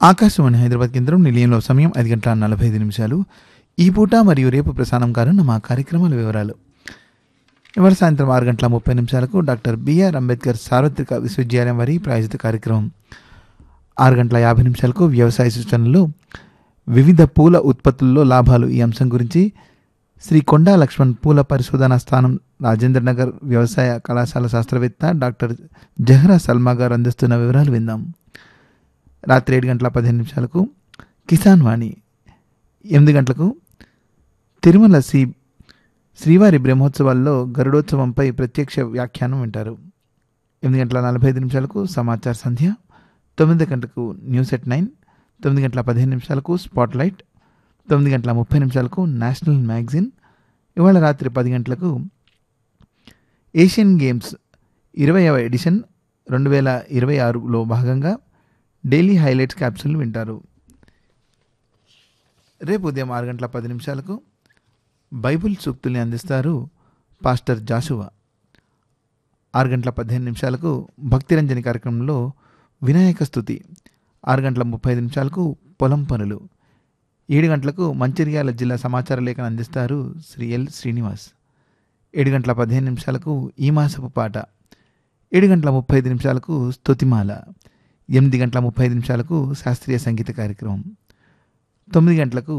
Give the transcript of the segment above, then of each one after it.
ఆకాశవాణి హైదరాబాద్ కేంద్రం నిలయంలో సమయం ఐదు గంటల నలభై ఐదు నిమిషాలు ఈ పూట మరియు రేపు ప్రసారం కానున్న మా కార్యక్రమాల వివరాలు ఇవాళ సాయంత్రం ఆరు గంటల ముప్పై నిమిషాలకు డాక్టర్ బిఆర్ అంబేద్కర్ సార్వత్రిక విశ్వవిద్యాలయం వారి ప్రాయోజిత కార్యక్రమం ఆరు గంటల యాభై నిమిషాలకు వ్యవసాయ సూచనలు వివిధ పూల ఉత్పత్తుల్లో లాభాలు ఈ అంశం గురించి శ్రీ కొండా లక్ష్మణ్ పూల పరిశోధనా స్థానం రాజేంద్ర నగర్ వ్యవసాయ కళాశాల శాస్త్రవేత్త డాక్టర్ జహ్రా సల్మా గారు అందిస్తున్న వివరాలు విందాం రాత్రి ఏడు గంటల పదిహేను నిమిషాలకు కిసాన్ వాణి ఎనిమిది గంటలకు తిరుమల శ్రీ శ్రీవారి బ్రహ్మోత్సవాల్లో గరుడోత్సవంపై ప్రత్యక్ష వ్యాఖ్యానం వింటారు ఎనిమిది గంటల నలభై ఐదు నిమిషాలకు సమాచార సంధ్య తొమ్మిది గంటలకు న్యూస్ ఎట్ నైన్ తొమ్మిది గంటల పదిహేను నిమిషాలకు స్పాట్ లైట్ తొమ్మిది గంటల ముప్పై నిమిషాలకు నేషనల్ మ్యాగజైన్ ఇవాళ రాత్రి పది గంటలకు ఏషియన్ గేమ్స్ ఇరవైవ ఎడిషన్ రెండు వేల ఇరవై ఆరులో భాగంగా డైలీ హైలైట్స్ క్యాప్సూల్ వింటారు రేపు ఉదయం ఆరు గంటల పది నిమిషాలకు బైబిల్ సూక్తుల్ని అందిస్తారు పాస్టర్ జాషువా ఆరు గంటల పదిహేను నిమిషాలకు భక్తిరంజని కార్యక్రమంలో వినాయక స్థుతి ఆరు గంటల ముప్పై ఐదు నిమిషాలకు పొలం పనులు ఏడు గంటలకు మంచిర్యాల జిల్లా సమాచార లేఖను అందిస్తారు శ్రీ ఎల్ శ్రీనివాస్ ఏడు గంటల పదిహేను నిమిషాలకు ఈ మాసపు పాట ఏడు గంటల ముప్పై ఐదు నిమిషాలకు స్తుతిమాల ఎనిమిది గంటల ముప్పై ఐదు నిమిషాలకు శాస్త్రీయ సంగీత కార్యక్రమం తొమ్మిది గంటలకు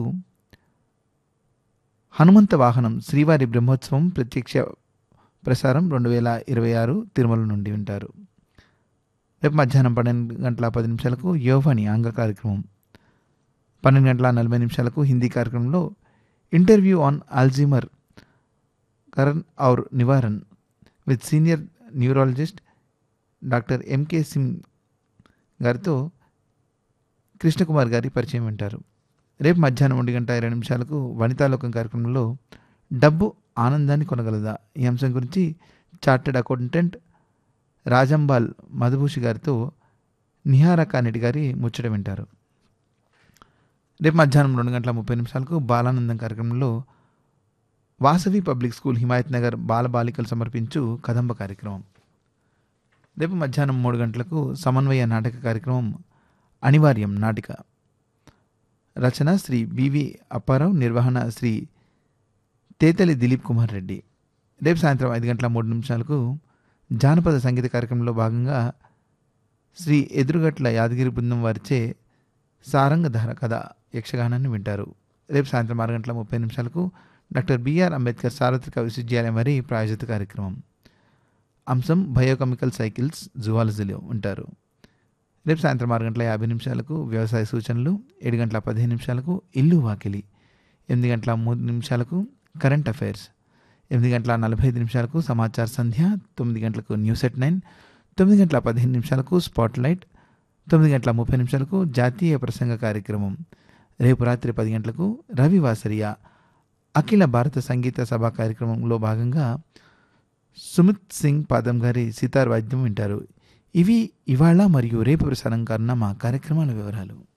హనుమంత వాహనం శ్రీవారి బ్రహ్మోత్సవం ప్రత్యక్ష ప్రసారం రెండు వేల ఇరవై ఆరు తిరుమల నుండి వింటారు రేపు మధ్యాహ్నం పన్నెండు గంటల పది నిమిషాలకు యోవాని ఆంగ్ల కార్యక్రమం పన్నెండు గంటల నలభై నిమిషాలకు హిందీ కార్యక్రమంలో ఇంటర్వ్యూ ఆన్ ఆల్జీమర్ కరణ్ ఔర్ నివారన్ with senior neurologist doctor M K Singh గారితో కృష్ణకుమార్ గారి పరిచయం వింటారు రేపు మధ్యాహ్నం ఒంటి గంట ఇరవై నిమిషాలకు వనితాలోకం కార్యక్రమంలో డబ్బు ఆనందాన్ని కొనగలదా ఈ అంశం గురించి చార్టెడ్ అకౌంటెంట్ రాజంబాల్ మధుభూషి గారితో నిహారా కానెటి గారి ముచ్చట వింటారు రేపు మధ్యాహ్నం రెండు గంటల ముప్పై నిమిషాలకు బాలానందం కార్యక్రమంలో వాసవి పబ్లిక్ స్కూల్ హిమాయత్ నగర్ బాలబాలికలు సమర్పించు కదంబ కార్యక్రమం రేపు మధ్యాహ్నం మూడు గంటలకు సమన్వయ నాటక కార్యక్రమం అనివార్యం నాటిక రచన శ్రీ బివి అప్పారావు నిర్వహణ శ్రీ తేతలి దిలీప్ కుమార్ రెడ్డి రేపు సాయంత్రం ఐదు గంటల మూడు నిమిషాలకు జానపద సంగీత కార్యక్రమంలో భాగంగా శ్రీ ఎదురుగట్ల యాదగిరి బృందం వారిచే సారంగధార కథ యక్షగానాన్ని వింటారు రేపు సాయంత్రం ఆరు గంటల ముప్పై నిమిషాలకు డాక్టర్ బిఆర్ అంబేద్కర్ సార్వత్రిక విశ్వవిద్యాలయం వారి ప్రాయోజిత కార్యక్రమం అంశం బయోకెమికల్ సైకిల్స్ జువాలజీలో ఉంటారు రేపు సాయంత్రం ఆరు గంటల యాభై నిమిషాలకు వ్యవసాయ సూచనలు ఏడు గంటల పదిహేను నిమిషాలకు ఇల్లు వాకిలి ఎనిమిది గంటల మూడు నిమిషాలకు కరెంట్ అఫైర్స్ ఎనిమిది గంటల నలభై ఐదు నిమిషాలకు సమాచార సంధ్య తొమ్మిది గంటలకు న్యూస్ ఎట్ నైన్ తొమ్మిది గంటల పదిహేను నిమిషాలకు స్పాట్ లైట్ తొమ్మిది గంటల ముప్పై నిమిషాలకు జాతీయ ప్రసంగ కార్యక్రమం రేపు రాత్రి పది గంటలకు రవి వాసరియా అఖిల భారత సంగీత సభ కార్యక్రమంలో భాగంగా సుమిత్ సింగ్ పాదం గారి సితార్ వాద్యం వింటారు ఇవి ఇవాళ మరియు రేపు ప్రసారం కానున్న మా కార్యక్రమాల వివరాలు